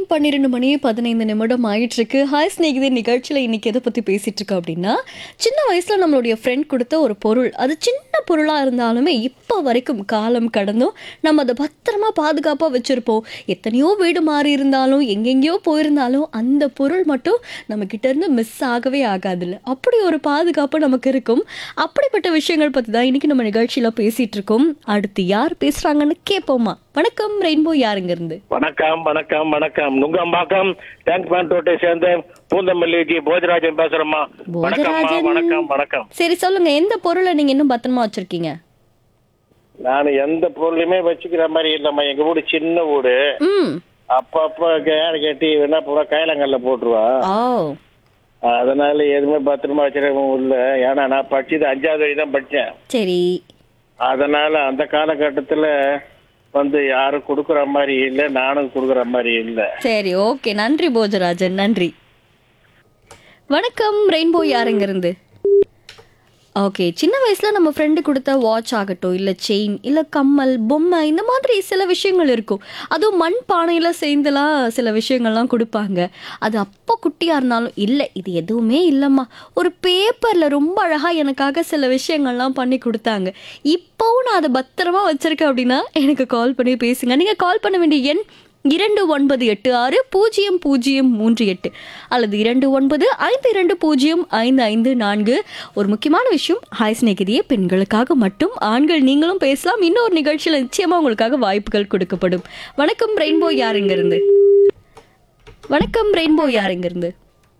பன்னிரெண்டு மணி பதினைந்து நிமிடம் ஆயிட்டு இருக்கு ஹாய் ஸ்நேகிதே நிகழ்ச்சியில் இன்னைக்கு எதை பற்றி பேசிட்டு இருக்கோம் அப்படின்னா சின்ன வயசில் நம்மளுடைய ஃப்ரெண்ட் கொடுத்த ஒரு பொருள் அது சின்ன பொருளாக இருந்தாலுமே இப்போ வரைக்கும் காலம் கடந்தும் நம்ம அதை பத்திரமா பாதுகாப்பாக வச்சுருப்போம் எத்தனையோ வீடு மாறி இருந்தாலும் எங்கெங்கேயோ போயிருந்தாலும் அந்த பொருள் மட்டும் நம்ம கிட்ட இருந்து மிஸ் ஆகவே ஆகாதுல்ல அப்படி ஒரு பாதுகாப்பு நமக்கு இருக்கும் அப்படிப்பட்ட விஷயங்கள் பற்றி தான் இன்னைக்கு நம்ம நிகழ்ச்சியில் பேசிட்டு இருக்கோம் அடுத்து யார் பேசுகிறாங்கன்னு கேட்போமா வணக்கம் ரெயின்போ யாருங்க இருந்து வணக்கம் வணக்கம் வணக்கம் நுங்கம்பாக்கம் டேங்க் பேண்ட் ரோட்டை சேர்ந்த பூந்தமல்லி ஜி போஜராஜன் பேசுறேம்மா வணக்கம்மா போஜராஜன். வணக்கம் வணக்கம் சரி சொல்லுங்க எந்த பொருளை நீங்க இன்னும் பத்திரமா வச்சிருக்கீங்க நான் எந்த பொருளையுமே வச்சுக்கிற மாதிரி இல்லம்மா எங்க வீடு சின்ன வீடு ம் அப்பப்ப கேர் கட்டி வேணா பூரா கைலங்கல்ல போட்டுருவா ஓ அதனால எதுவுமே பத்திரமா வச்சிருக்க இல்ல ஏன்னா நான் படிச்சது அஞ்சாவது வரை தான் படிச்சேன் சரி அதனால அந்த காலகட்டத்துல வந்து யாரும் கொடுக்குற மாதிரி இல்லை நானும் கொடுக்குற மாதிரி இல்லை சரி ஓகே நன்றி போஜராஜன் நன்றி வணக்கம் ரெயின்போ யாருங்க இருந்து ஓகே சின்ன வயசுல நம்ம ஃப்ரெண்டு கொடுத்த வாட்ச் ஆகட்டும் இல்லை செயின் இல்லை கம்மல் பொம்மை இந்த மாதிரி சில விஷயங்கள் இருக்கும் அதுவும் மண் பானையில் சேர்ந்துலாம் சில விஷயங்கள்லாம் கொடுப்பாங்க அது அப்போ குட்டியாக இருந்தாலும் இல்லை இது எதுவுமே இல்லைம்மா ஒரு பேப்பரில் ரொம்ப அழகாக எனக்காக சில விஷயங்கள்லாம் பண்ணி கொடுத்தாங்க இப்போவும் நான் அதை பத்திரமா வச்சிருக்கேன் அப்படின்னா எனக்கு கால் பண்ணி பேசுங்க நீங்கள் கால் பண்ண வேண்டிய எண் இரண்டு ஒன்பது எட்டு ஆறு பூஜ்ஜியம் பூஜ்ஜியம் மூன்று எட்டு அல்லது இரண்டு ஒன்பது ஐந்து இரண்டு பூஜ்ஜியம் ஐந்து ஐந்து நான்கு ஒரு முக்கியமான விஷயம் ஹாய் ஸ்நேகிதியே பெண்களுக்காக மட்டும் ஆண்கள் நீங்களும் பேசலாம் இன்னொரு நிகழ்ச்சியில் நிச்சயமா உங்களுக்காக வாய்ப்புகள் கொடுக்கப்படும் வணக்கம் ரெயின்போ யாருங்க இருந்து வணக்கம் ரெயின்போ யாருங்க இருந்து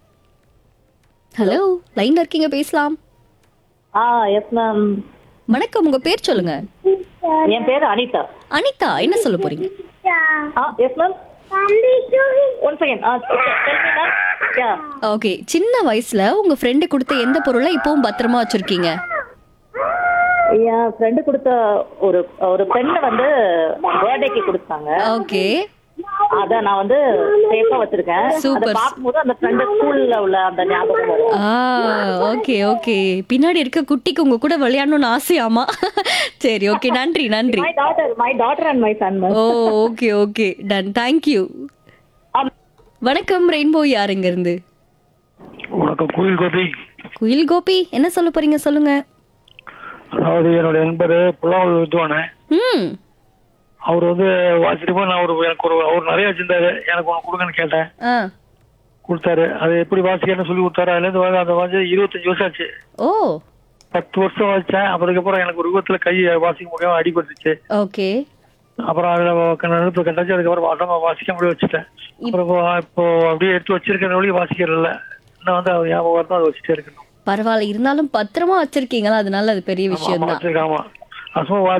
ஹலோ லைன்ல இருக்கீங்க பேசலாம் ஆ எஸ் மேம் வணக்கம் உங்க பேர் சொல்லுங்க என் பேர் அனிதா அனிதா என்ன சொல்ல போறீங்க ஆ எஸ் மேம் ஒன் செகண்ட் ஆ மேம் யா ஓகே சின்ன வயசுல உங்க ஃப்ரெண்டு கொடுத்த எந்த பொருளை இப்பவும் பத்திரமா வச்சிருக்கீங்க என் ஃப்ரெண்டு கொடுத்த ஒரு ஒரு பெண்ணை வந்து பர்த்டேக்கு கொடுத்தாங்க ஓகே அத நான் வந்து சேஃபா வச்சிருக்கேன் Super. அதை பார்க்கும்போது அந்த ஃப்ரெண்டு ஸ்கூல்ல உள்ள அந்த ஞாபகம் வரும் ஆ ஓகே ஓகே பின்னாடி இருக்க குட்டிக்கு உங்க கூட விளையாடணும்னு ஆசையாமா சரி ஓகே நன்றி நன்றி my daughter my daughter and my son oh okay okay done thank you வணக்கம் ரெயின்போ யாருங்க இருந்து வணக்கம் கோயில் கோபி குயில் கோபி என்ன சொல்ல போறீங்க சொல்லுங்க அதாவது என்னோட நண்பர் புலாவல் வித்துவானே ம் அவர் வந்து வாசிட்டு போய் நான் ஒரு எனக்கு ஒரு அவர் நிறைய வச்சிருந்தாரு எனக்கு ஒன்று கொடுங்கன்னு கேட்டேன் ஆ கொடுத்தாரு அது எப்படி வாசிக்கணும்னு சொல்லி கொடுத்தாரு அதுலேருந்து வந்து அந்த வாசி இருபத்தஞ்சு வருஷம் ஆச்சு ஓ பத்து வருஷம் வச்சேன் அதுக்கப்புறம் எனக்கு ஒரு விபத்துல கை வாசிக்க முடியாம அடிபட்டுச்சு ஓகே அப்புறம் அதில் நடுப்பு கண்டாச்சு அதுக்கப்புறம் வாட்டமா வாசிக்க முடிய வச்சுட்டேன் அப்புறம் இப்போ இப்போ அப்படியே எடுத்து வச்சிருக்கிற வழி வாசிக்கிறதில்ல இன்னும் வந்து அவர் ஞாபகம் வரணும் அதை வச்சுட்டே இருக்கணும் பரவாயில்ல இருந்தாலும் பத்திரமா வச்சிருக்கீங்களா அதனால அது பெரிய விஷயம் தான் வச்சிருக்காமா அது சும்மா